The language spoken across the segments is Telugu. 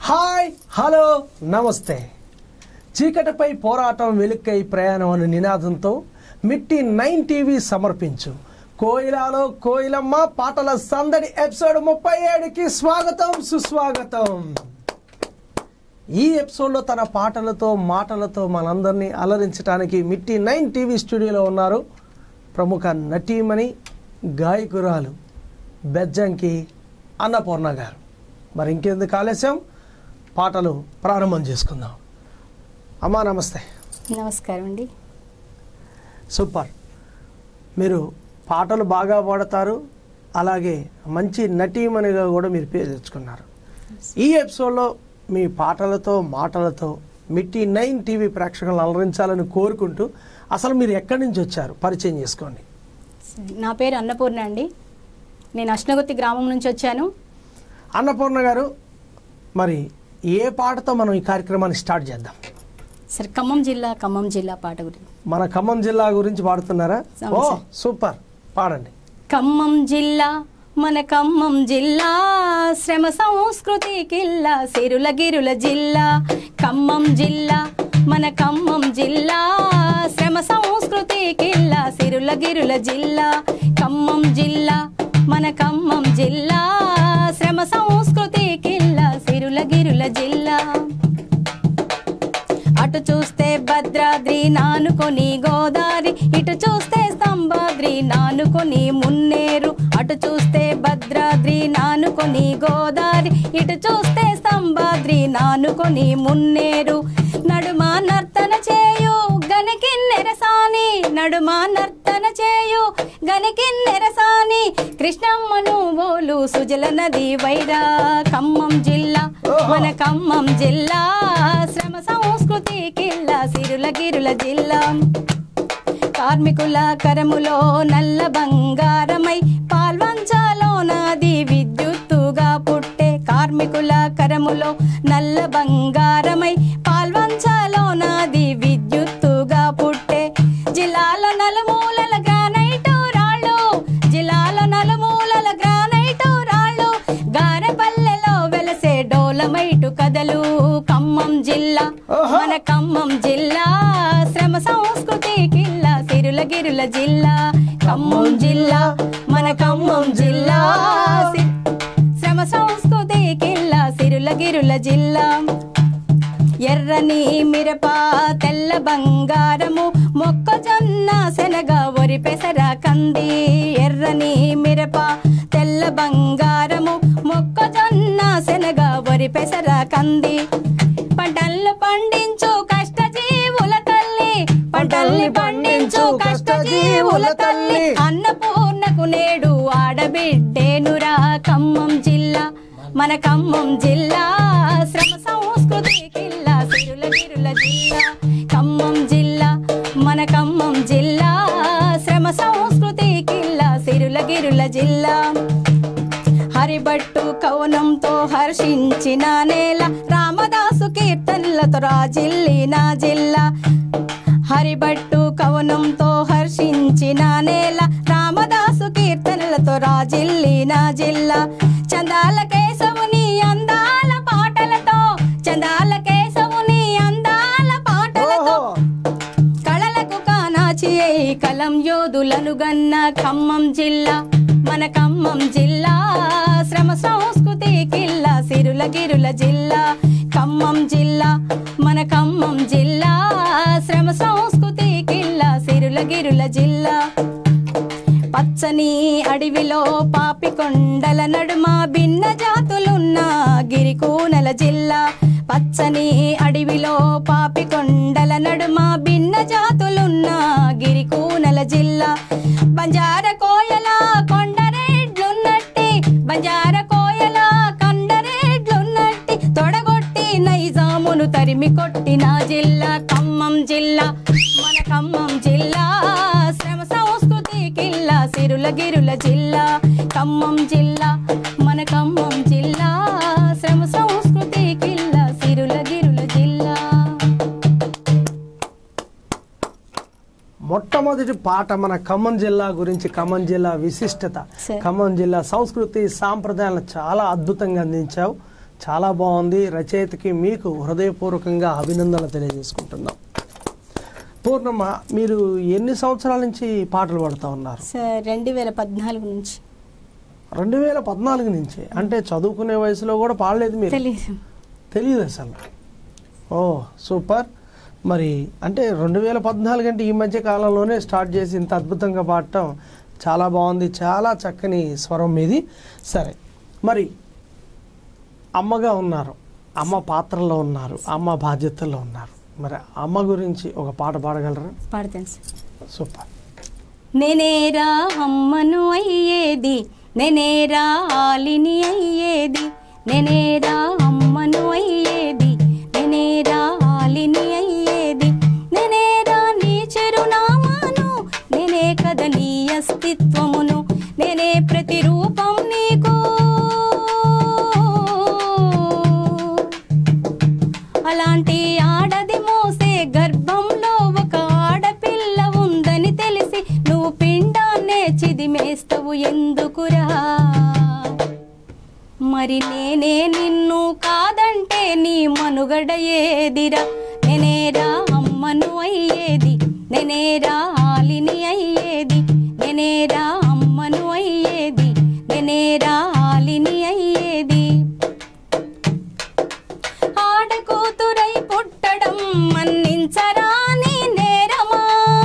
హాయ్ హలో నమస్తే చీకటిపై పోరాటం వెలుక్కై ప్రయాణం అనే నినాదంతో మిట్టి నైన్ టీవీ సమర్పించు కోయిలాలో కోయిలమ్మ పాటల సందడి ఎపిసోడ్ ముప్పై ఏడుకి స్వాగతం సుస్వాగతం ఈ ఎపిసోడ్లో తన పాటలతో మాటలతో మనందరినీ అలరించడానికి మిట్టి నైన్ టీవీ స్టూడియోలో ఉన్నారు ప్రముఖ నటీమణి గాయకురాలు బెజ్జంకి అన్నపూర్ణ గారు మరి ఇంకెందుకు ఆలస్యం పాటలు ప్రారంభం చేసుకుందాం అమ్మా నమస్తే నమస్కారం అండి సూపర్ మీరు పాటలు బాగా పాడతారు అలాగే మంచి నటీమణిగా కూడా మీరు పేరు తెచ్చుకున్నారు ఈ ఎపిసోడ్లో మీ పాటలతో మాటలతో మిట్టి నైన్ టీవీ ప్రేక్షకులను అలరించాలని కోరుకుంటూ అసలు మీరు ఎక్కడి నుంచి వచ్చారు పరిచయం చేసుకోండి సరే. నా పేరు అన్నపూర్ణ అండి నేను అష్నగుత్తి గ్రామం నుంచి వచ్చాను అన్నపూర్ణ గారు మరి ఏ పాటతో మనం ఈ కార్యక్రమాన్ని స్టార్ట్ చేద్దాం సరే ఖమ్మం జిల్లా ఖమ్మం జిల్లా పాట గురించి మన ఖమ్మం జిల్లా గురించి పాడుతున్నారా అవును ఓ సార్. సూపర్ పాడండి ఖమ్మం జిల్లా మన ఖమ్మం జిల్లా శ్రమ సంస్కృతి కిల్లా సిరుల గిరుల జిల్లా ఖమ్మం జిల్లా మన ఖమ్మం జిల్లా శ్రమ సంస్కృతి కిల్లా సిరుల గిరుల జిల్లా ఖమ్మం జిల్లా మన ఖమ్మం జిల్లా శ్రమ సంస్కృతి కిల్లా సిరుల గిరుల జిల్లా అటు చూస్తే భద్రాద్రి నానుకొని గోదావరి ఇటు చూస్తే స్తంభాద్రి నానుకొని మున్నేరు అటు చూస్తే భద్రాద్రి నానుకొని గోదావరి ఇటు చూస్తే స్తంభాద్రి నానుకొని మున్నేరు నడుమా నర్తన చేయు గనకిన్నెరసాని నడుమా నర్తన చేయు గనకిన్నెరసాని కృష్ణమ్మను బోలు సుజల నది వైరా ఖమ్మం జిల్లా మన ఖమ్మం జిల్లా శ్రమ సంస్కృతి కిల్లా సిరుల గిరుల జిల్లా కార్మికుల కరములో నల్ల బంగారమై పాల్వంచాలో నాది విద్యుత్తుగా పుట్టే కార్మికుల కరములో నల్ల బంగారమై పాల్వంచాలో నాది విద్యుత్తుగా పుట్టే జిల్లాల నలుమూలల గ్రానైటు రాళ్ళు జిల్లాల నలుమూలల గ్రానైటు రాళ్ళు గారెపల్లెలో వెలసే డోలమైటు కదలు ఖమ్మం జిల్లా ఓహో. మన ఖమ్మం జిల్లా శ్రమ సంస్కృతి కిల్లా సిరుల గిరుల జిల్లా ఖమ్మం జిల్లా మన ఖమ్మం జిల్లా సి- శ్రమ సంస్కృతి కిల్లా సిరుల గిరుల జిల్లా ఎర్రని మిరప తెల్ల బంగారము మొక్కజొన్న శనగ వరి పెసర కంది ఎర్రని మిరప తెల్ల బంగారము మొక్కజొన్న శనగ వరి పెసర కంది పంటలు పండించు కష్టజీవుల తల్లి పంటల్ని పండించు కష్టజీవుల తల్లి అన్నపూర్ణకు నేడు ఆడబిడ్డేనురా ఖమ్మం జిల్లా మన ఖమ్మం జిల్లా శ్రమ సంస్కృతి కిల్లా సిరుల గిరుల జిల్లా ఖమ్మం జిల్లా మన ఖమ్మం జిల్లా శ్రమ సంస్కృతి కిల్లా సిరుల గిరుల జిల్లా హరిబట్టు కవనంతో హర్షించిన నేల రామదాసు కీర్తనలతో రాజిల్లిన జిల్లా హరిబట్టు కవనంతో హర్షించిన నేల రామదాసు కీర్తనలతో రాజిల్లిన జిల్లా చందాల కేశవుని అందాల పాటలతో చందాల కేశవుని అందాల పాటలతో ఓహో కళలకు కానాచి అయి కలం యోధులను గన్న ఖమ్మం జిల్లా మన ఖమ్మం జిల్లా శ్రమ సంస్కృతి కిల్లా సిరుల గిరుల జిల్లా ఖమ్మం జిల్లా మన ఖమ్మం జిల్లా శ్రమ సంస్కృతి కిల్లా సిరుల గిరుల జిల్లా పచ్చని అడవిలో పాపి కొండల నడుమ భిన్న జాతులున్న గిరికూనల జిల్లా పచ్చని అడవిలో పాపి కొండల నడుమ భిన్న జాతులున్న గిరికూనల జిల్లా బంజార కోయల కొండరేడ్లున్నట్టి బంజార కోయల కొండరేడ్లున్నట్టి తొడగొట్టి నైజామును తరిమి కొట్టిన జిల్లా ఖమ్మం జిల్లా మన ఖమ్మం జిల్లా శ్రమ సంస్కృతి కిల్లా సిరుల గిరుల జిల్లా ఖమ్మం జిల్లా మన ఖమ్మం జిల్లా శ్రమ సంస్కృతి కిల్లా సిరుల గిరుల జిల్లా మొట్టమొదటి పాట మన ఖమ్మం జిల్లా గురించి ఖమ్మం జిల్లా విశిష్టత సరే. ఖమ్మం జిల్లా సంస్కృతి సాంప్రదాయాలను చాలా అద్భుతంగా అందించావు చాలా బాగుంది రచయితకి మీకు హృదయపూర్వకంగా అభినందనలు తెలియజేసుకుంటున్నాం పూర్ణమ్మ మీరు ఎన్ని సంవత్సరాల నుంచి పాటలు పాడుతూ ఉన్నారు సార్ రెండు వేల పద్నాలుగు నుంచి రెండు వేల పద్నాలుగు నుంచి అంటే చదువుకునే వయసులో కూడా పాడలేదు మీరు తెలియదు తెలియదు అసలు ఓ సూపర్ మరి అంటే రెండు వేల పద్నాలుగు అంటే ఈ మధ్య కాలంలోనే స్టార్ట్ చేసి ఇంత అద్భుతంగా పాడటం చాలా బాగుంది చాలా చక్కని స్వరం మీది సరే మరి అమ్మగా ఉన్నారు అమ్మ పాత్రలో ఉన్నారు అమ్మ బాధ్యతల్లో ఉన్నారు మరి అమ్మ గురించి ఒక పాట పాడగలరా పాడతాను సార్ సూపర్ నేనేరా అమ్మను అయ్యేది నేనేరా ఆలిని అయ్యేది నేనేరా అమ్మను అయ్యేది నేనేరా ఆలిని అయ్యేది నేనేరా నీ చిరునామాను నేనే కదా నీ అస్తిత్వమును నేనే ప్రతిరూపం నీకు అలాంటి ఆడది మోసే గర్భంలో ఒక ఆడపిల్ల ఉందని తెలిసి నువ్వు పిండాన్నే చిదిమేస్తావు ఎందుకురా మరి నేనే నిన్ను కాదంటే నీ మనుగడ ఏదిరా నేనేరా అమ్మను అయ్యేది నేనేరా ఆలిని అయ్యేది నేనేరా అమ్మను అయ్యేది నేనేరా ఆలిని అయ్యేది ఆడకూతురై పుట్టడం మన్నించరాని నేరమా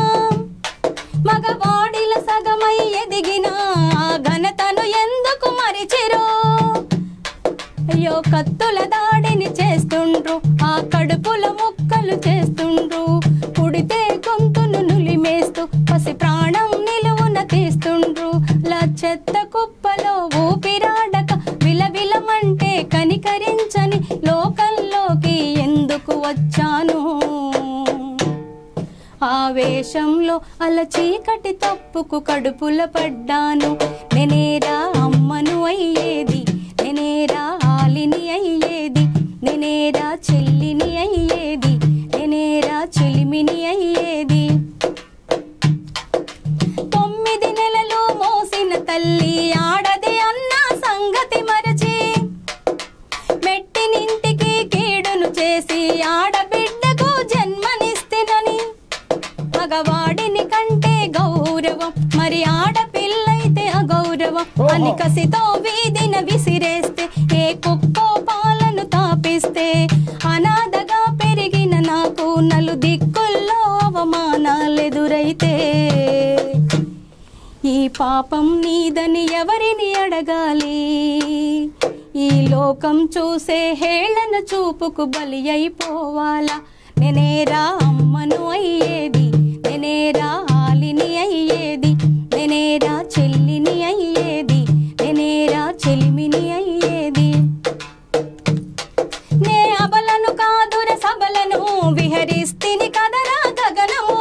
మగవాడిల సగమై ఎదిగిన ఆ ఘనతను ఎందుకు మరిచిరో అయ్యో కత్తుల దాడిని చేస్తుండ్రు ఆ కడుపుల ముక్కలు చేస్తుండ్రు పుడితే గొంతును నులిమేస్తూ పసి ప్రాణం నిలువున తీస్తుండ్రు లా చెత్త కుప్పలో ఊపిరాడక విలవిలమంటే కనికరించని లోకంలోకి ఎందుకు వచ్చాను ఆవేశంలో అల చీకటి తప్పుకు కడుపుల పడ్డాను నేనేరా అమ్మను అయ్యేది నేనేరా ఆలిని అయ్యేది నేనేరా చెల్లిని అయ్యేది నేనేరా చెలిమిని అయ్యేది తొమ్మిది నెలలు మోసిన తల్లి ఆడది అన్న సంగతి మరచి మెట్టినింటికి కీడును చేసి ఆడబిడ్డకు జన్మనిస్తేనని మగవాడిని కంటే గౌరవం మరి ఆడపిల్లైతే అగౌరవం అని కసితో వీధిన విసిరేస్తే ఏ కుక్కో పాలను తాపిస్తే అనాథగా పెరిగిన నాకు నలు దిక్కుల్లో అవమానాలెదురైతే ఈ పాపం నీదని ఎవరిని అడగాలి ఈ లోకం చూసే హేళన చూపుకు బలి అయిపోవాలా నేనేరా అమ్మను అయ్యేది నేనేరా ఆలిని అయ్యేది నేనేరా చెల్లిని అయ్యేది నేనేరా చెలిమిని అయ్యేది నే అబలను కాదుర సబలను విహరిస్తిని కదరా గగనము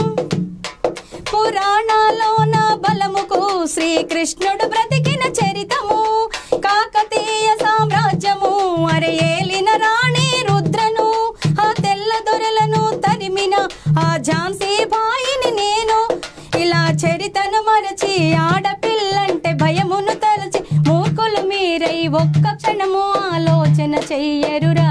పురాణాల్లో నా బలముకు శ్రీకృష్ణుడు బ్రతికిన చరితము కాకతీయ సామ్రాజ్యము అరే ఏలిన రాణి రుద్రను ఆ తెల్ల దొరలను తరిమిన ఆ ఝాన్సీ బాయిని నేను ఇలా చరితను మరచి ఆడపిల్లంటే భయమును తలచి మూకులు మీరై ఒక్క క్షణము ఆలోచన చెయ్యరురా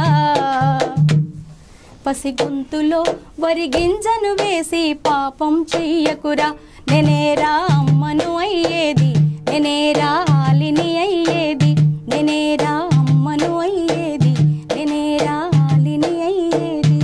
పసి గొంతులో వరి గింజను వేసి పాపం చెయ్యకురా నేనేరా అమ్మను అయ్యేది నేనేరా ఆలిని అయ్యేది నేనేరా అమ్మను అయ్యేది నేనేరా ఆలిని అయ్యేది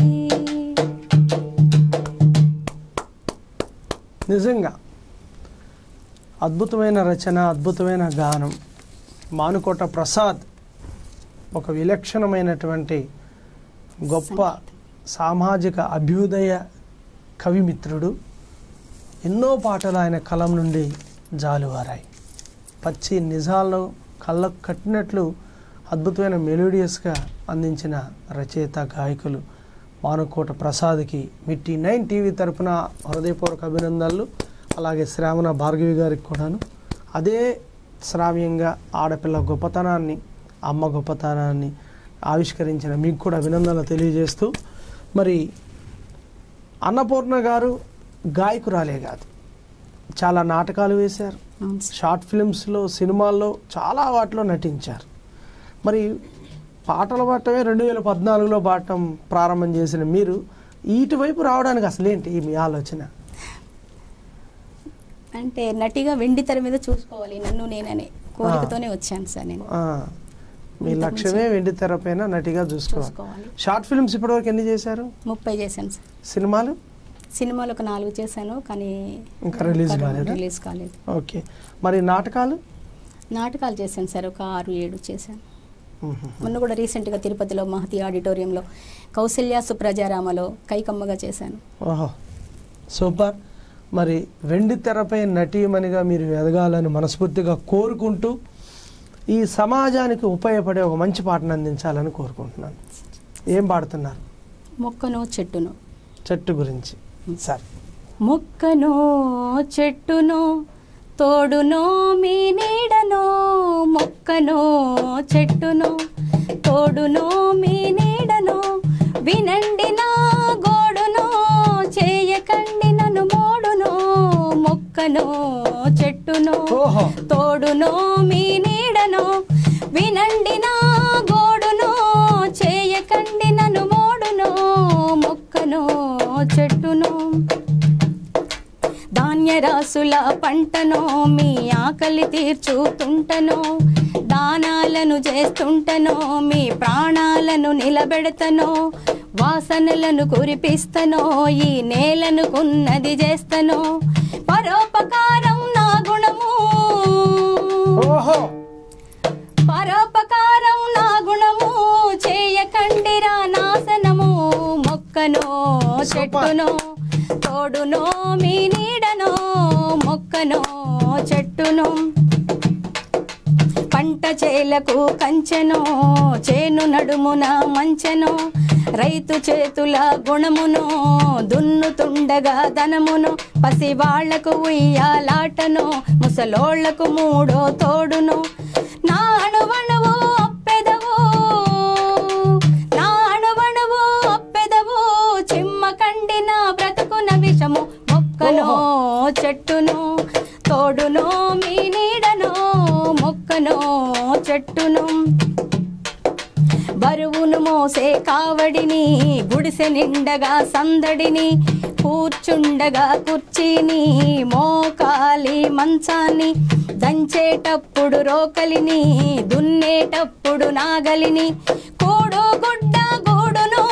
నిజంగా అద్భుతమైన రచన అద్భుతమైన గానం మానుకోట ప్రసాద్ ఒక విలక్షణమైనటువంటి గొప్ప సామాజిక అభ్యుదయ కవిమిత్రుడు ఎన్నో పాటలు ఆయన కలం నుండి జాలువారాయి పచ్చి నిజాలను కళ్ళకు కట్టినట్లు అద్భుతమైన మెలోడియస్గా అందించిన రచయిత గాయకులు మానుకోట ప్రసాద్కి మిట్టి నైన్ టీవీ తరపున హృదయపూర్వక అభినందనలు అలాగే శ్రావణ భార్గవి గారికి కూడాను అదే శ్రావ్యంగా ఆడపిల్ల గొప్పతనాన్ని అమ్మ గొప్పతనాన్ని ఆవిష్కరించిన మీకు కూడా అభినందనలు తెలియజేస్తూ మరి అన్నపూర్ణ గారు గాయకురాలే కాదు చాలా నాటకాలు వేశారు అవును సార్. షార్ట్ ఫిల్మ్స్లో సినిమాల్లో చాలా వాటిలో నటించారు మరి పాటలు పాడటమే రెండు వేల పద్నాలుగులో పాడటం ప్రారంభం చేసిన మీరు ఇటువైపు రావడానికి అసలేంటి మీ ఆలోచన అంటే నటిగా వెండి తెర మీద చూసుకోవాలి నన్ను నేననే కోరికతోనే వచ్చాను సార్ నేను ఆ, మీ లక్ష్యమే వెండి తెర పైన నటిగా చూసుకోవాలి చూసుకోవాలి షార్ట్ ఫిల్మ్స్ ఇప్పటివరకు ఎన్ని చేశారు ముప్పై చేశాను సార్ సినిమాలు సినిమాలు ఒక నాలుగు చేశాను కానీ ఇంకా రిలీజ్ కాలేదా? రిలీజ్ కాలేదు ఓకే మరి నాటకాలు నాటకాలు చేశాను సార్ ఒక ఆరు ఏడు చేశాను మ్మ్. మొన్న కూడా రీసెంట్గా తిరుపతిలో మహతి ఆడిటోరియంలో కౌసల్య సుప్రజారామలో కైకమ్మగా చేశాను ఓహో సూపర్ మరి వెండి తెరపై నటీమణిగా మీరు ఎదగాలని మనస్ఫూర్తిగా కోరుకుంటూ ఈ సమాజానికి ఉపయోగపడే ఒక మంచి పాటను అందించాలని కోరుకుంటున్నాను ఏం పాడుతున్నారు మొక్కనో చెట్టునో చెట్టు గురించి సరే మొక్కనో చెట్టునో తోడునో మీ నీడనో మొక్కనో చెట్టునో తోడునో మీ నీడనో వినండి నా గోడునో చేయకండి నన్ను మోడునో మొక్కనో చెట్టునో ఓహో తోడునో మీ నీడనో వినండి నా గోడునో చేయకండి నన్ను మోడునో మొక్కనో చెట్టునో ధాన్యరాసుల పంటనో మీ ఆకలి తీర్చుతుంటనో దానాలను చేస్తుంటనో మీ ప్రాణాలను నిలబెడతనో వాసనలను కురిపిస్తనో ఈ నేలను కున్నది చేస్తనో పరోపకారం నా గుణము ఓహో పరోపకారం నా గుణము చేయకండిరా నాశనము మొక్కనో చెట్టునో తోడునో మీ నీడనో మొక్కనో చెట్టునో పంట చేలకు కంచెనో చేను నడుమున మంచెనో రైతు చేతుల గుణమునో దున్నుతుండగా ధనమును పసివాళ్లకు ఉయ్యాలాటనో ముసలోళ్లకు మూడో తోడునో నా అణువణువు అప్పెదవు నా అణువణువు అప్పెదవు చిమ్మ కండిన బ్రతుకున విషము మొక్కనో చెట్టును తోడునో మీ నీడనో మొక్కనో చెట్టును బరువును మోసే కావడిని గుడిసె నిండగా సందడిని కూర్చుండగా కుర్చీని మోకాలి మంచాన్ని దంచేటప్పుడు రోకలిని దున్నేటప్పుడు నాగలిని కూడు గుడ్డ గూడును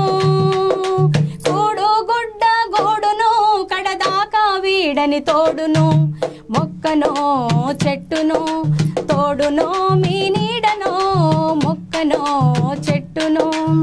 కూడు గుడ్డ గూడును కడదాకా వీడని తోడును మొక్కనో చెట్టును తోడునో మీ నీడనో మొక్కనో చెట్టును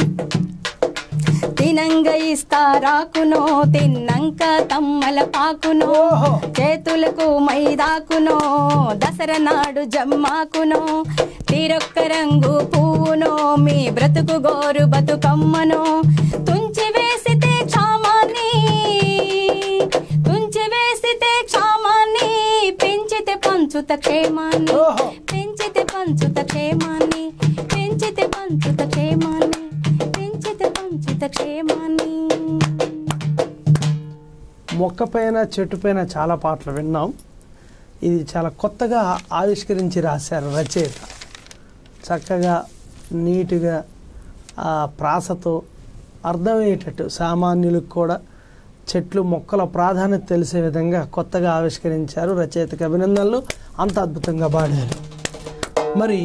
తినంగ ఇస్తారాకునో తిన్నంక తమ్మల పాకునో ఓహో. చేతులకు మైదాకునో దసరా నాడు జమ్మాకునో తీరొక్క రంగు పువ్వునో మీ బ్రతుకు గోరు బతుకమ్మనో తుంచి వేసితే క్షామాన్ని తుంచి వేసితే క్షామాన్ని పెంచితే పంచుత క్షేమాన్ని ఓహో. పెంచితే పంచుత క్షేమాన్ని పెంచితే పంచుత క్షేమాన్ని పెంచితే పంచుత క్షేమాన్ని మొక్క పైన చెట్టు పైన చాలా పాటలు విన్నాం ఇది చాలా కొత్తగా ఆవిష్కరించి రాశారు రచయిత చక్కగా నీట్గా ఆ ప్రాసతో అర్థమయ్యేటట్టు సామాన్యులకు కూడా చెట్లు మొక్కల ప్రాధాన్యత తెలిసే విధంగా కొత్తగా ఆవిష్కరించారు రచయితకి అభినందనలు అంత అద్భుతంగా పాడారు మరి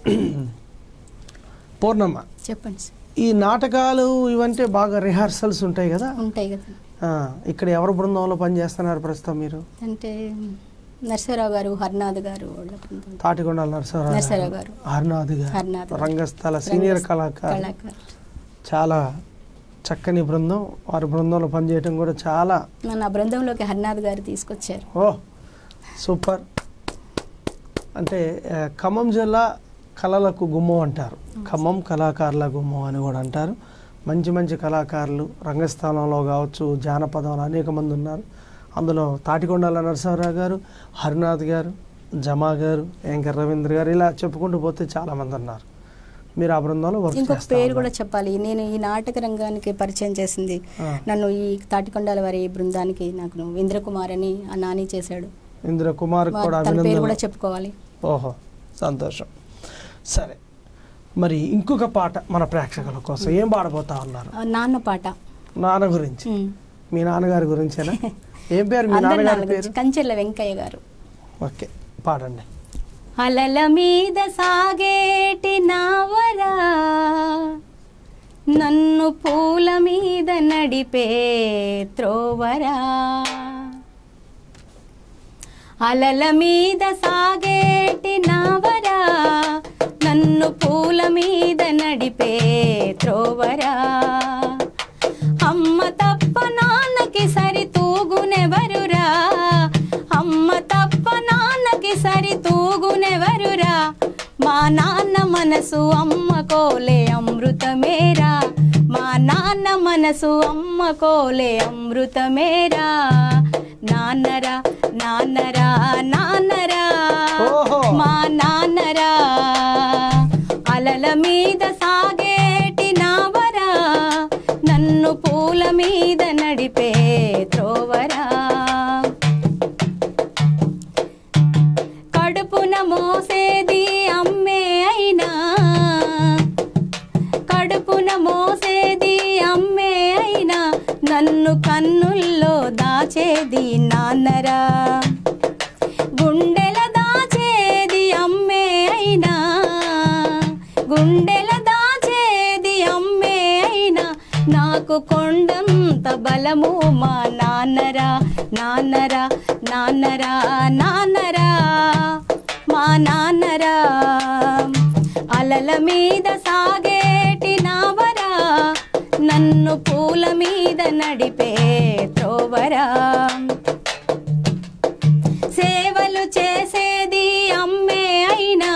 పూర్ణమ్మ చెప్పండి సార్ ఈ నాటకాలు ఇవంటే బాగా రిహార్సల్స్ ఉంటాయి కదా ఉంటాయి కదా ఆ, ఇక్కడ ఎవరు బృందంలో పనిచేస్తున్నారు ప్రస్తుతం మీరు అంటే నరసరావు గారు హర్నాథ్ గారు వాళ్ళ బృందం. తాటికొండల నరసరావు నరసరావు గారు. హర్నాథ్ హర్నాథ్ గారు గారు. రంగస్థల సీనియర్ రంగస్థ- కళాకారు కళాకారు చాలా చక్కని బృందం వారి బృందంలో పనిచేయడం కూడా చాలా నన్ను ఆ బృందంలోకి హర్నాథ్ గారు తీసుకొచ్చారు ఓ సూపర్ అంటే ఆ, ఖమ్మం జిల్లా కళలకు గుమ్మం అంటారు ఖమ్మం కళాకారుల గుమ్మం అని కూడా అంటారు మంచి మంచి కళాకారులు రంగస్థలంలో కావచ్చు జానపదంలో అనేక మంది ఉన్నారు అందులో తాటికొండల నరసింహరావు గారు హరినాథ్ గారు జమా గారు యాంకర్ రవీంద్ర గారు ఇలా చెప్పుకుంటూ పోతే చాలా మంది ఉన్నారు మీరు ఆ బృందంలో వర్క్ ఇంకొక చేస్తా పేరు ఉన్నారు. కూడా చెప్పాలి నేను ఈ నాటక రంగానికి పరిచయం చేసింది ఆ. నన్ను ఈ తాటికొండాల వారి బృందానికి నాకు ఇంద్రకుమార్ అని ఆ నాని చేశాడు ఇంద్ర కుమార్ వా- కూడా తన పేరు కూడా అభినందనలు చెప్పుకోవాలి ఓహో సంతోషం సరే మరి ఇంకొక పాట మన ప్రేక్షకుల కోసం ఏం పాడబోతా ఉన్నారు ఆ, నాన్న పాట నాన్న గురించి ఉమ్. మీ నాన్నగారి గురించేనా ఏం పేరు మీ అందరి నాన్నగారి నాన్న పేరు గురించి. కంచెర్ల వెంకయ్య గారు ఓకే పాడండి అలల మీద సాగేటి నావరా నన్ను పూల మీద నడిపే త్రోవరా అలల మీద సాగేటి నావరా నన్ను పూల మీద నడిపే త్రోవరా అమ్మ తప్ప నాన్నకి సరి తూగునెవరురా అమ్మ తప్ప నాన్నకి సరి తూగునెవరురా మా నాన్న మనసు అమ్మ కోలే అమృతమేరా మా నాన్న మనసు అమ్మ కోలే అమృతమేరా నాన్నరా నాన్నరా నాన్నరా ఓహో. మా నాన్నరా అలల మీద సాగేటి నావరా నన్ను పూల మీద నడిపే త్రోవరా కడుపున మోసేది అమ్మే అయినా కడుపున మోసేది అమ్మే అయినా నన్ను కన్నుల్లో దాచేది నాన్నరా గుండెల దాచేది అమ్మే అయినా గుండెల దాచేది అమ్మే అయినా నాకు కొండంత బలము మా నాన్నరా నాన్నరా నాన్నరా నాన్నరా మా నాన్నరా అలల మీద సాగేటి నావరా నన్ను పూల మీద నడిపే త్రోవరా సేవలు చేసేది అమ్మే అయినా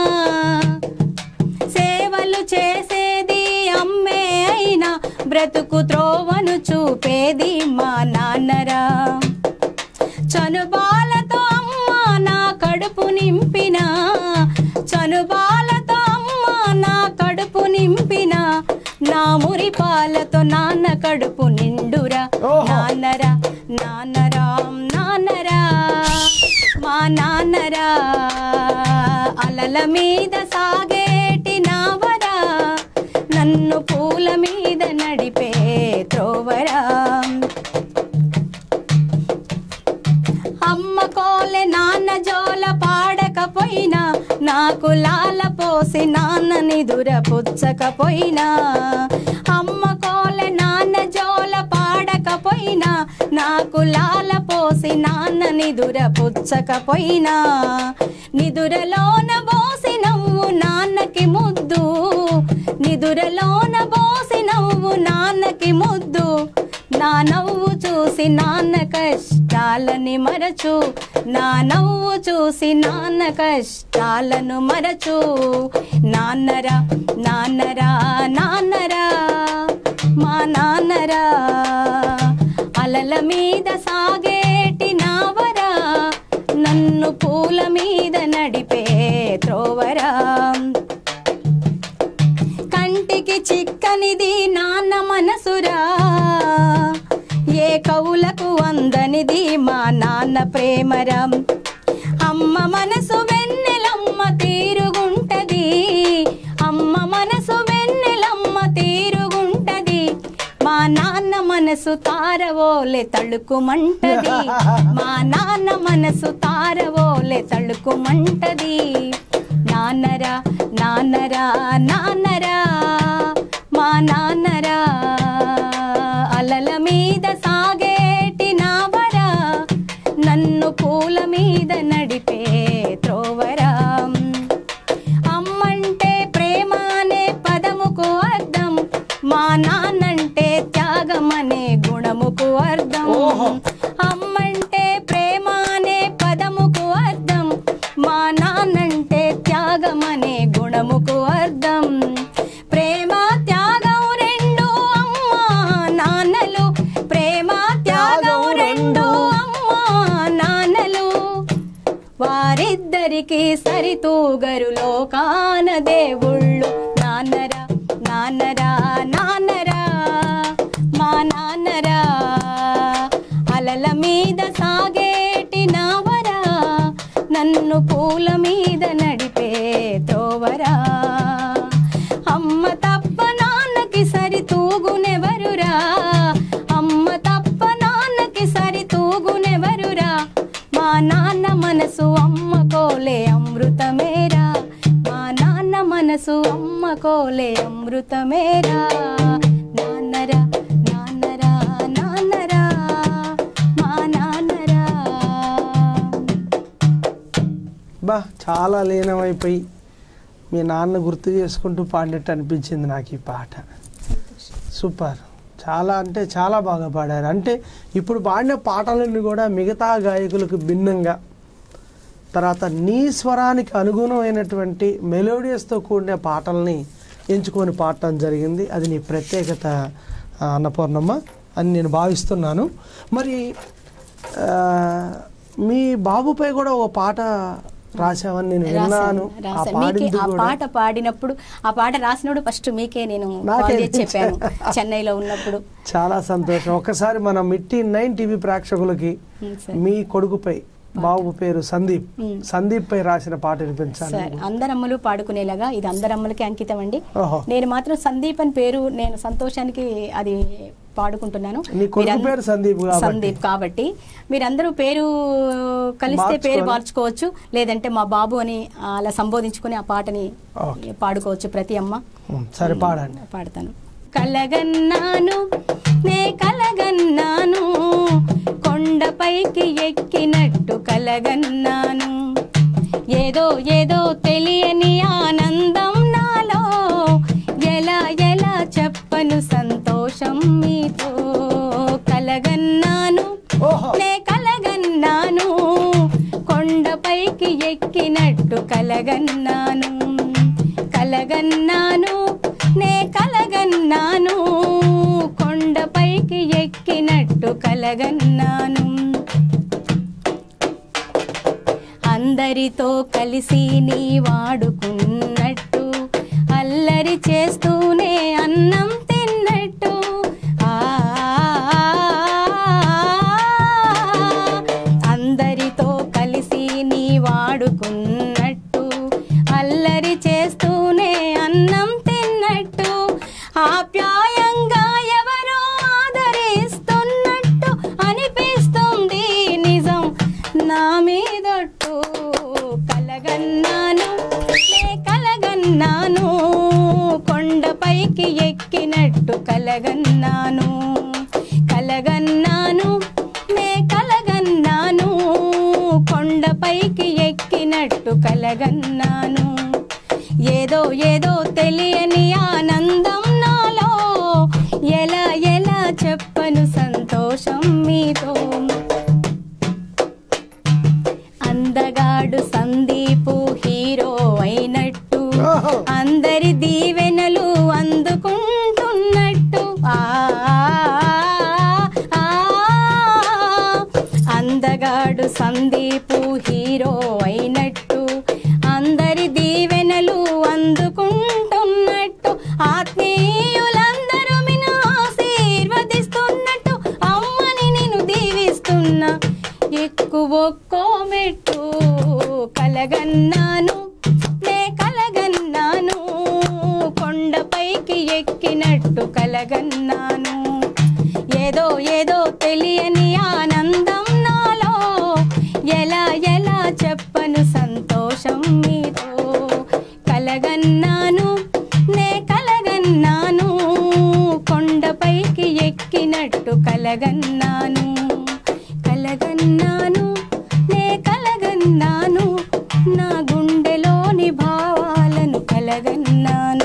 సేవలు చేసేది అమ్మే అయినా బ్రతుకు త్రోవను చూపేది మా నాన్నరా చనుబాలతో అమ్మ నా కడుపు నింపిన చనుబాలతో అమ్మ నా కడుపు నింపిన నా మురిపాలతో నాన్న కడుపు నిండురా ఓహో. నాన్నరా నాన్నరా నాన్నరా మా నాన్నరా అలల మీద సాగేటి నావరా నన్ను పూల మీద నడిపే త్రోవరా అమ్మ కోలె నాన్న జోల పాడకపోయినా నాకు లాల పోసి నాన్న నిదుర పుచ్చకపోయినా అమ్మ కోలె నాన్న జోల పాడకపోయినా నాకు లాల పోసి నాన్న నిదుర పుచ్చకపోయినా నిదురలోన బోసి నవ్వు నాన్నకి ముద్దు నిదురలోన బోసి నవ్వు నాన్నకి ముద్దు నా నవ్వు చూసి నాన్న కష్టాలని మరచు నా నవ్వు చూసి నాన్న కష్టాలను మరచు నాన్నరా నాన్నరా నాన్నరా మా నాన్నరా అలల మీద సాగేటి నావరా నన్ను పూల మీద నడిపే త్రోవరా కంటికి చిక్కనిది నాన్న మనసురా ఏ కవులకు అందనిది మా నాన్న ప్రేమరం అమ్మ మనసు వెన్నెలమ్మ తీరుగుంటది అమ్మ మనసు వెన్నెలమ్మ తీరుగుంటది మా నాన్న మనసు తారవోలే తళుకుమంటది మా నాన్న మనసు తారవోలే తళుకుమంటది నాన్నరా నాన్నరా నాన్నరా మా నాన్నరా అలల మీద సాగేటి నావరా నన్ను పూల మీద నడిపే త్రోవరా అమ్మంటే ప్రేమ అనే పదముకు అర్థం మా నాన్నంటే త్యాగం అనే గుణముకు అర్థం ఓహో. అమ్మంటే ప్రేమ అనే పదముకు అర్థం మా నాన్నంటే త్యాగం అనే గుణముకు అర్థం ప్రేమ త్యాగం రెండు అమ్మ నాన్నలు ప్రేమ త్యాగం రెండు అమ్మ నాన్నలు వారిద్దరికి సరితూగరు లోకాన దేవుళ్ళు నాన్నరా నాన్నరా నాన్నరా మా నాన్నరా అలల మీద సాగేటి నావరా నన్ను పూల మీద నడిపే తోవరా కోలే అమృతమేరా నాన్నరా నాన్నరా నాన్నరా మా నాన్నరా బా చాలా లీనమైపోయి మీ నాన్న గుర్తు చేసుకుంటూ పాడినట్టు అనిపించింది నాకు ఈ పాట సూపర్ చాలా అంటే చాలా బాగా పాడారు అంటే ఇప్పుడు పాడిన పాటలన్నీ కూడా మిగతా గాయకులకు భిన్నంగా తర్వాత నీ స్వరానికి అనుగుణమైనటువంటి మెలోడియస్తో కూడిన పాటల్ని ఎంచుకొని పాడటం జరిగింది అది నీ ప్రత్యేకత ఆ, అన్నపూర్ణమ్మ అని నేను భావిస్తున్నాను మరి ఆ, మీ బాబుపై కూడా ఒక పాట రాసావని నేను విన్నాను రాశాను, ఆ రాశాను. మీకే పాడింది ఆ కూడా పాట పాడినప్పుడు ఆ పాట రాసినప్పుడు ఫస్ట్ మీకే నేను నాకే కాల్ చేసి చెప్పాను ఇచ్చారు. చెన్నైలో ఉన్నప్పుడు చాలా సంతోషం ఒక్కసారి మన మిట్టి నైన్ టీవీ ప్రేక్షకులకి ఉమ్, సార్. మీ కొడుకుపై బాబు పేరు సందీప్ ఉమ్. సందీప్ పై రాసిన పాట వినిపించాలి సార్ అందరమ్మలు పాడుకునేలాగా ఇది అందరమ్మలకి అంకితం అండి ఓహో నేను మాత్రం సందీప్ అని పేరు నేను సంతోషానికి అది పాడుకుంటున్నాను నీ కొడుకు మీరంద- పేరు సందీప్ కాబట్టి. సందీప్ కాబట్టి మీరందరూ పేరు కలిస్తే పేరు మార్చుకొని. మార్చుకోవచ్చు లేదంటే మా బాబు అని అలా సంబోధించుకుని ఆ పాటని ఓకే. పాడుకోవచ్చు ప్రతి అమ్మ ఉమ్, సరే పాడండి పాడతాను కలగన్నాను నే కలగన్నాను కొండపైకి ఎక్కినట్టు కలగన్నాను ఏదో ఏదో తెలియని ఆనందం నాలో ఎలా ఎలా చెప్పను సంతోషం మీతో కలగన్నాను ఓహో నే కలగన్నాను కొండపైకి ఎక్కినట్టు కలగన్నాను కలగన్నాను నే కలగన్నాను కొండపైకి ఎక్కినట్టు కలగన్నాను అందరితో కలిసి నీ వాడుకున్నట్టు అల్లరి చేస్తూనే అన్నం తిన్నట్టు ఆ అందరితో కలిసి నీ వాడుకున్నట్టు అల్లరి చేస్తూనే అన్నం తిన్నట్టు ఆప్యాయంగా ఎవరో ఆదరిస్తున్నట్టు అనిపిస్తుంది నిజం నా మీదొట్టు కలగన్నాను నే కలగన్నాను కొండపైకి ఎక్కినట్టు కలగన్నాను కలగన్నాను నే కలగన్నాను కొండపైకి ఎక్కినట్టు కలగన్నాను ఏదో ఏదో తెలియని ఆనందం నాలో ఎలా ఎలా చెప్పను సంతోషం మీతో అందగాడు సందీపు హీరో అయినట్టు ఓహో. అందరి దీవెనలు అందుకుంటున్నట్టు ఆ ఆ, అందగాడు సందీపు హీరో అయినట్టు అందరి దీవెనలు అందుకుంటున్నట్టు ఆత్మీయులందరూ మిను ఆశీర్వదిస్తున్నట్టు అమ్మని నేను దీవిస్తున్నా ఎక్కువ ఒక్కో మెట్టు కలగన్నాను నే కలగన్నాను కొండపైకి ఎక్కినట్టు కలగన్నాను ఏదో ఏదో తెలియని ఆనందం నాలో ఎలా ఎలా చెప్పను సంతోషం మీతో కలగన్నాను నే కలగన్నాను కొండపైకి ఎక్కినట్టు కలగన్నాను కలగన్నాను నే కలగన్నాను నా గుండెలోని భావాలను కలగన్నాను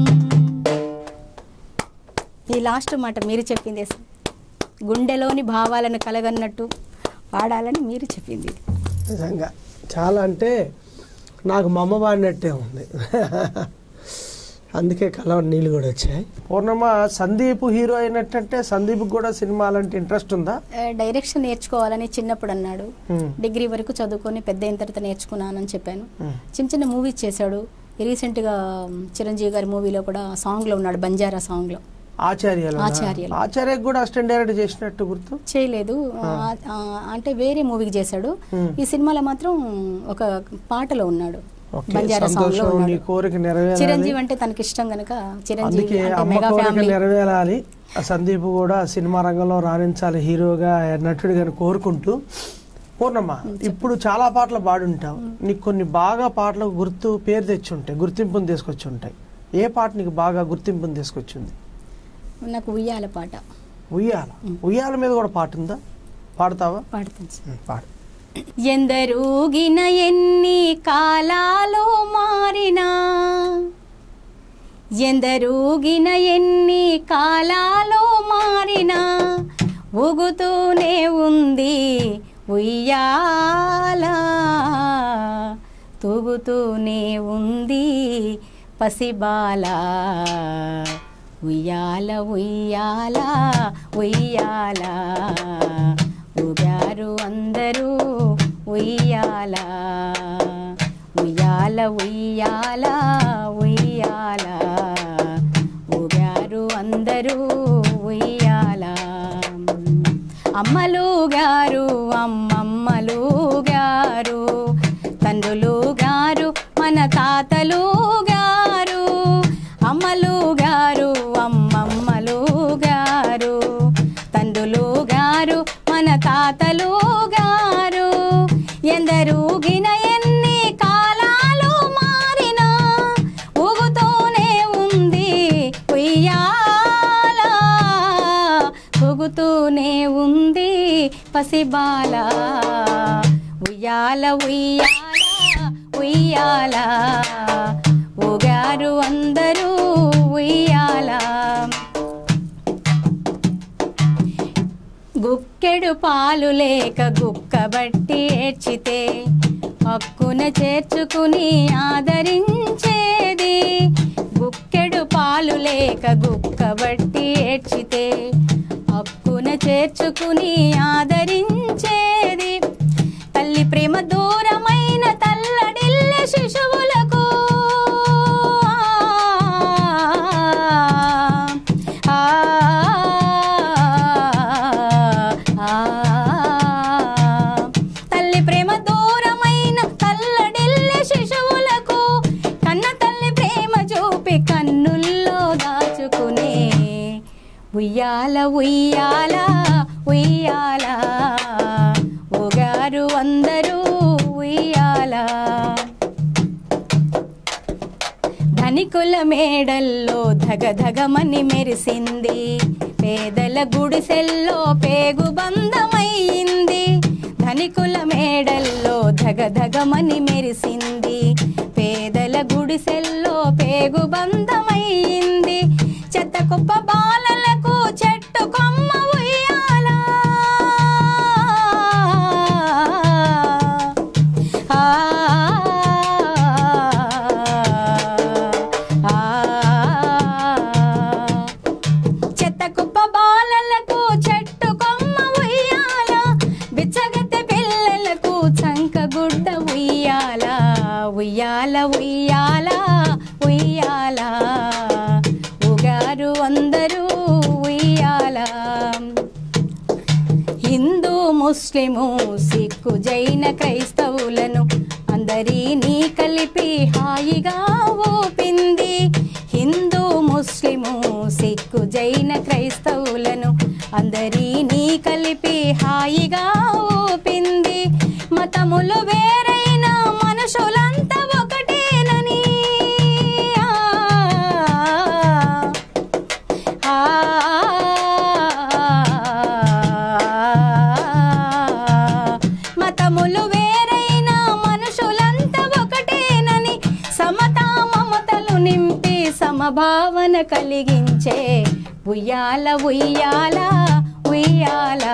ఈ లాస్ట్ మాట మీరు చెప్పింది సార్ గుండెలోని భావాలను కలగన్నట్టు పాడాలని మీరు చెప్పింది ఇది. నిజంగా చాలా అంటే నాకు మా అమ్మ పాడినట్టే ఉంది అందుకే కలవ నీళ్ళు కూడా వచ్చాయి పూర్ణమ్మ సందీప్ హీరో అయినట్టంటే సందీప్ కూడా సినిమాలంటే ఇంట్రెస్ట్ ఉందా ఆ, డైరెక్షన్ నేర్చుకోవాలని చిన్నప్పుడు అన్నాడు ఉమ్, డిగ్రీ వరకు చదువుకొని పెద్ద అయిన తర్వాత నేర్చుకున్నానని చెప్పాను ఉమ్. చిన్న చిన్న మూవీస్ చేశాడు రీసెంట్గా చిరంజీవి గారి మూవీలో కూడా సాంగ్లో ఉన్నాడు బంజారా సాంగ్లో ఆచార్యాలు ఆచార్యాలు. ఆచార్యకు కూడా అసిస్టెంట్ డైరెక్టర్ చేసినట్టు గుర్తు చేయలేదు ఆ, ఆ, అంటే వేరే మూవీకి చేశాడు Hmm. ఈ సినిమాలో మాత్రం ఒక పాటలో ఉన్నాడు ఓకే, బంజారా సాంగ్ లో సంతోషం నీ ఉన్నాడు కోరిక నెరవేరాలి చిరంజీవి అంటే తనకి ఇష్టం గనక చిరంజీవి అందుకే అంటే అమ్మ మెగా కోరిక ఫ్యామిలీ నెరవేరాలి ఆ సందీప్ కూడా సినిమా రంగంలో రాణించాలి హీరోగా నటుడిగా కోరుకుంటూ పూర్ణమ్మ ఇప్పుడు చాలా పాటలు పాడుంటావు నీకు కొన్ని బాగా పాటలకు గుర్తు పేరు తెచ్చి ఉంటాయి గుర్తింపుని తీసుకొచ్చి ఉంటాయి ఏ పాట నీకు బాగా గుర్తింపుని తీసుకొచ్చింది నాకు ఉయ్యాల పాట ఉయ్యాల ఉయ్యాల మీద కూడా పాట ఉందా పాడతావా పాడుతాను సార్ ఉమ్, పాడు ఎందరూగిన ఎన్ని కాలాలు మారినా ఎందరూగిన ఎన్ని కాలాలు మారినా ఊగుతూనే ఉంది ఉయ్యాల తూగుతూనే ఉంది పసిబాల ఉయ్యాల ఉయ్యాల ఉయ్యాల ఊగారు అందరూ ఉయ్యాల ఉయ్యాల ఉయ్యాల ఉయ్యాల ఊగారు అందరూ ఉయ్యాల అమ్మలు గారు అమ్మమ్మలు గారు తండ్రులు గారు మన తాతలు గారు అమ్మలు గారు అమ్మమ్మలు గారు తండ్రులు గారు మన తాతలు గారు ఎందరూగిన ఎన్ని కాలాలు మారినా ఊగుతూనే ఉంది ఉయ్యాల ఊగుతూనే ఉంది పసిబాల ఉయ్యాల ఉయ్యాల ఉయ్యాల ఊగారు అందరూ ఉయ్యాల గుక్కెడు పాలు లేక గుక్కబట్టి ఏడ్చితే హక్కున చేర్చుకుని ఆదరించేది గుక్కెడు పాలు లేక గుక్కబట్టి ఏడ్చితే హక్కున చేర్చుకుని ఆదరించేది తల్లి ప్రేమ దూరమైన తల్లడిల్లె శిశువులకు ఆ, ఆ, తల్లి ప్రేమ దూరమైన తల్లడిల్లె శిశువులకు కన్న తల్లి ప్రేమ చూపి కన్నుల్లో దాచుకునే ఉయ్యాల ఉయ్యాల ఉయ్యాల ఊగారు అందరూ ఉయ్యాల ధనికుల మేడల్లో ధగధగమని మెరిసింది పేదల గుడిసెల్లో పేగు బంధమయ్యింది ధనికుల మేడల్లో ధగధగమని మెరిసింది పేదల గుడిసెల్లో పేగు బంధమయ్యింది చెత్త కుప్ప బాలలకు చెట్టు కొమ్మ ఉయ్యాల ఆ ఆ చెత్త కుప్ప బాలలకు చెట్టు కొమ్మ ఉయ్యాల బిచ్చగత్తె పిల్లలకు చంక గుడ్డ ఉయ్యాల ఉయ్యాల ఉయ్యాల ఉయ్యాల ఉగారు అందరూ ఉయ్యాల హిందూ ముస్లిము సిక్కు జైన క్రైస్తవులను అందరినీ కలిపి హాయిగా ఊపింది హిందూ ముస్లిము సిక్కు జైన క్రైస్తవులను అందరినీ కలిపి హాయిగా ఊపింది మతములు వేరైన మనుషులంతా ఒకటేనని ఆ మతములు వేరైన మనుషులంతా ఒకటేనని సమతా మమతలు నింపి సమభావన కలిగించే ఉయ్యాల ఉయ్యాల ఉయ్యాల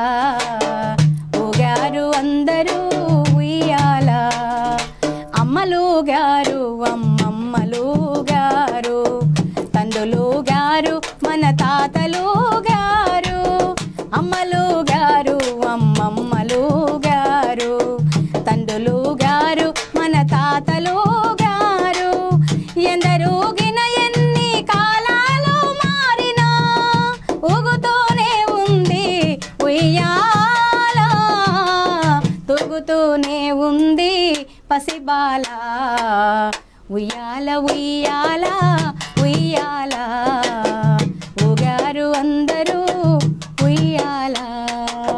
ఊగారు అందరూ ఉయ్యాల అమ్మలు గారు అమ్మమ్మలు గారు తండ్రులు గారు మన తాతలు గారు అమ్మలు గారు అమ్మమ్మలు గారు తండ్రులు గారు మన తాతలు గారు ఎందరూగిన ఎన్ని కాలాలు మారినా ఊగుతూనే ఉంది ఉయ్యాల తూగుతూనే ఉంది పసిబాల ఉయ్యాల ఉయ్యాల ఉయ్యాల ఊగారు అందరూ ఉయ్యాల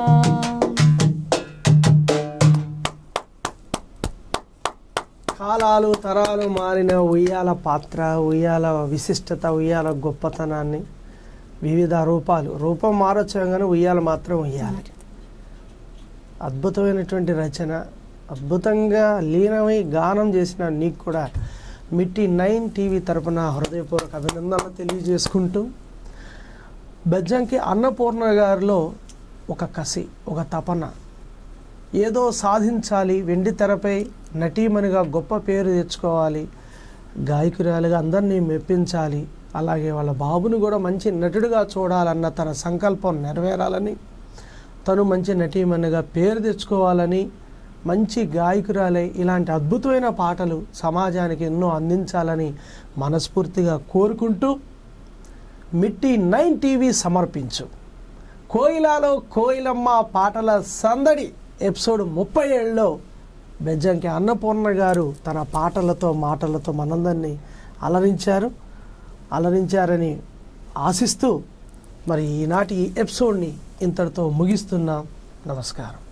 కాలాలు తరాలు తరాలు మారిన ఉయ్యాల పాత్ర ఉయ్యాల విశిష్టత ఉయ్యాల గొప్పతనాన్ని వివిధ రూపాలు రూపం మారొచ్చు కానీ ఉయ్యాల మాత్రం ఉయ్యాలి అద్భుతమైనటువంటి రచన అద్భుతంగా లీనమై గానం చేసిన నీకు కూడా మిట్టి నైన్ టీవీ తరపున హృదయపూర్వక అభినందనలు తెలియజేసుకుంటూ బెజ్జంకి అన్నపూర్ణ గారిలో ఒక కసి ఒక తపన ఏదో సాధించాలి వెండి తెరపై నటీమణిగా గొప్ప పేరు తెచ్చుకోవాలి గాయకురాలుగా అందరినీ మెప్పించాలి అలాగే వాళ్ళ బాబుని కూడా మంచి నటుడిగా చూడాలన్న తన సంకల్పం నెరవేరాలని తను మంచి నటీమణిగా పేరు తెచ్చుకోవాలని మంచి గాయకురాలై ఇలాంటి అద్భుతమైన పాటలు సమాజానికి ఎన్నో అందించాలని మనస్ఫూర్తిగా కోరుకుంటూ మిట్టి నైన్ టీవీ సమర్పించు కోయిలాలో కోయిలమ్మ పాటల సందడి ఎపిసోడ్ ముప్పై ఏడులో బెజ్జంకి అన్నపూర్ణ గారు తన పాటలతో మాటలతో మనందరినీ అలరించారు అలరించారని ఆశిస్తూ మరి ఈనాటి ఈ ఎపిసోడ్ని ఇంతటితో ముగిస్తున్నాం నమస్కారం